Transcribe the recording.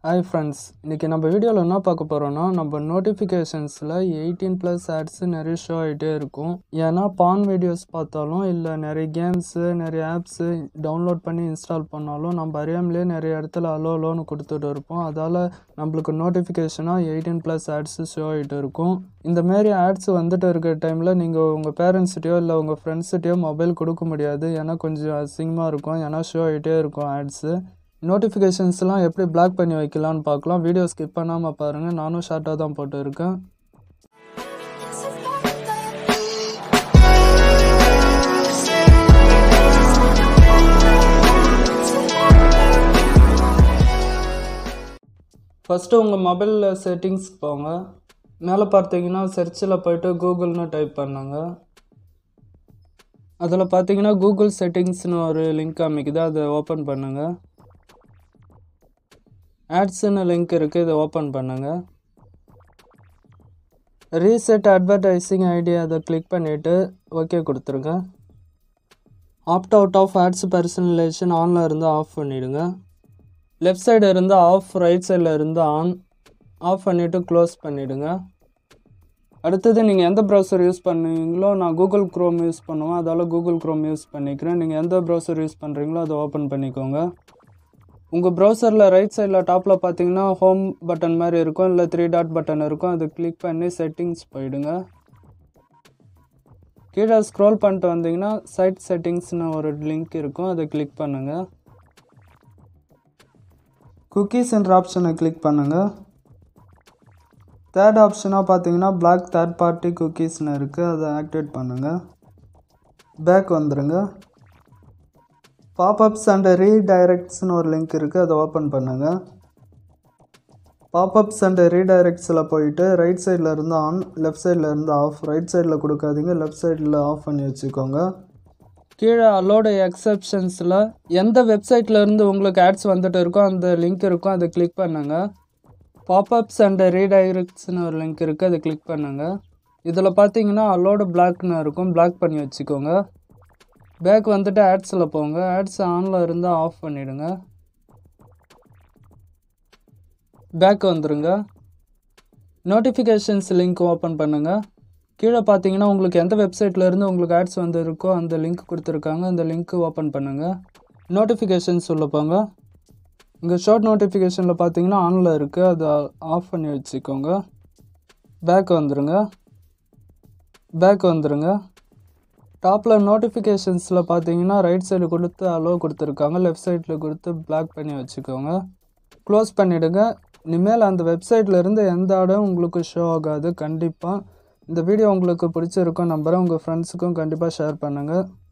hi friends இன்றைக்கி நம்ம வீடியோவில் என்ன பார்க்க போகிறோன்னா நம்ம நோட்டிஃபிகேஷன்ஸில் எயிட்டீன் ப்ளஸ் ஆட்ஸு நிறைய ஷோ ஆகிட்டே இருக்கும் ஏன்னா பான் வீடியோஸ் பார்த்தாலும் இல்லை நிறைய கேம்ஸு நிறைய ஆப்ஸு டவுன்லோட் பண்ணி இன்ஸ்டால் பண்ணாலும் நம்ம அறியாமலே நிறைய இடத்துல அலோ அலோன்னு கொடுத்துட்டு இருப்போம் அதால் நம்மளுக்கு நோட்டிஃபிகேஷனாக எயிட்டீன் ப்ளஸ் ஆட்ஸு ஷோ ஆகிட்டு இருக்கும் இந்த மாரி ஆட்ஸ் வந்துட்டு இருக்கிற டைமில் நீங்கள் உங்கள் பேரண்ட்ஸ்கிட்டயோ இல்லை உங்கள் ஃப்ரெண்ட்ஸ்கிட்டயோ மொபைல் கொடுக்க முடியாது ஏன்னா கொஞ்சம் அசிங்கமாக இருக்கும் ஏன்னா ஷோ ஆகிட்டே இருக்கும் ஆட்ஸு நோட்டிஃபிகேஷன்ஸ்லாம் எப்படி பிளாக் பண்ணி வைக்கலான்னு பார்க்கலாம் வீடியோ ஸ்கிப் பண்ணாமல் பாருங்கள் நானும் ஷார்ட்டாக தான் போட்டு இருக்கேன் ஃபஸ்ட்டு உங்கள் மொபைலில் செட்டிங்ஸ் போங்க மேலே பார்த்தீங்கன்னா சர்ச்சில் போயிட்டு கூகுள்னு டைப் பண்ணுங்க அதில் பார்த்தீங்கன்னா கூகுள் செட்டிங்ஸ்னு ஒரு லிங்க் காமிக்குது அதை ஓப்பன் பண்ணுங்கள் ஆட்ஸ்னு லிங்க் இருக்குது இதை ஓப்பன் பண்ணுங்கள் ரீசெட் அட்வர்டைஸிங் ஐடி அதை கிளிக் பண்ணிவிட்டு ஓகே கொடுத்துருங்க opt out of ads personalization ஆனில் இருந்து ஆஃப் பண்ணிவிடுங்க லெஃப்ட் சைடு இருந்து ஆஃப் ரைட் சைடில் இருந்து ஆன் ஆஃப் பண்ணிவிட்டு க்ளோஸ் பண்ணிவிடுங்க அடுத்தது நீங்கள் எந்த ப்ரௌசர் யூஸ் பண்ணுவீங்களோ நான் கூகுள் க்ரோம் யூஸ் பண்ணுவேன் அதால் கூகுள் க்ரோம் யூஸ் பண்ணிக்கிறேன் நீங்கள் எந்த ப்ரௌசர் யூஸ் பண்ணுறீங்களோ அதை ஓப்பன் பண்ணிக்கோங்க உங்கள் ப்ரௌசரில் ரைட் சைடில் டாப்பில் பார்த்தீங்கன்னா ஹோம் பட்டன் மாதிரி இருக்கும் இல்லை த்ரீ டாட் பட்டன் இருக்கும் அதை கிளிக் பண்ணி செட்டிங்ஸ் போயிடுங்க கீழே ஸ்க்ரோல் பண்ணிட்டு வந்தீங்கன்னா சைட் செட்டிங்ஸ்னு ஒரு லிங்க் இருக்கும் அதை கிளிக் பண்ணுங்கள் குக்கீஸ்ன்ற ஆப்ஷனை கிளிக் பண்ணுங்கள் தேர்ட் ஆப்ஷனாக பார்த்தீங்கன்னா பிளாக் தேர்ட் பார்ட்டி குக்கீஸ்னு இருக்குது அதை ஆக்டிவேட் பண்ணுங்கள் பேக் வந்துடுங்க பாப்அப்ஸ் அண்ட் ரீடைரக்ட்ஸ்னு ஒரு லிங்க் இருக்குது அதை ஓப்பன் பண்ணுங்கள் பாப்அப்ஸ் அண்ட் ரீடைரக்ட்ஸில் போயிட்டு ரைட் சைடில் இருந்து ஆன் லெஃப்ட் சைடில் இருந்து ஆஃப் ரைட் சைடில் கொடுக்காதீங்க லெஃப்ட் சைடில் ஆஃப் பண்ணி வச்சுக்கோங்க கீழே அலோட எக்ஸப்ஷன்ஸில் எந்த வெப்சைட்டில் இருந்து உங்களுக்கு ஆட்ஸ் வந்துட்டு இருக்கோ அந்த லிங்க் இருக்கும் அதை கிளிக் பண்ணுங்கள் பாப்அப்ஸ் அண்ட் ரீடைரக்ட்ஸ்னு ஒரு லிங்க் இருக்குது அதை கிளிக் பண்ணுங்கள் இதில் பார்த்தீங்கன்னா அலோட பிளாக்னு இருக்கும் பிளாக் பண்ணி வச்சுக்கோங்க பேக் வந்துட்டு ஆட்ஸில் போங்க ஆட்ஸ் ஆனில் இருந்தால் ஆஃப் பண்ணிவிடுங்க பேக் வந்துடுங்க நோட்டிஃபிகேஷன்ஸ் லிங்க் ஓப்பன் பண்ணுங்கள் கீழே பார்த்தீங்கன்னா உங்களுக்கு எந்த வெப்சைட்டில் இருந்து உங்களுக்கு ஆட்ஸ் வந்து இருக்கோ அந்த லிங்க் கொடுத்துருக்காங்க அந்த லிங்க் ஓப்பன் பண்ணுங்கள் நோட்டிஃபிகேஷன்ஸ் உள்ள போங்க இங்கே ஷார்ட் நோட்டிஃபிகேஷனில் பார்த்தீங்கன்னா ஆனில் இருக்குது அதை ஆஃப் பண்ணி வச்சுக்கோங்க பேக் வந்துடுங்க பேக் வந்துடுங்க டாப்பில் நோட்டிஃபிகேஷன்ஸில் பார்த்தீங்கன்னா ரைட் சைடு கொடுத்து அலோ கொடுத்துருக்காங்க லெஃப்ட் சைடில் கொடுத்து பிளாக் பண்ணி வச்சுக்கோங்க க்ளோஸ் பண்ணிவிடுங்க இனிமேல் அந்த வெப்சைட்டில் இருந்து எந்த ஆடும் உங்களுக்கு ஷோ ஆகாது கண்டிப்பாக இந்த வீடியோ உங்களுக்கு பிடிச்சிருக்கும் நம்புகிறேன் உங்கள் ஃப்ரெண்ட்ஸுக்கும் கண்டிப்பாக ஷேர் பண்ணுங்கள்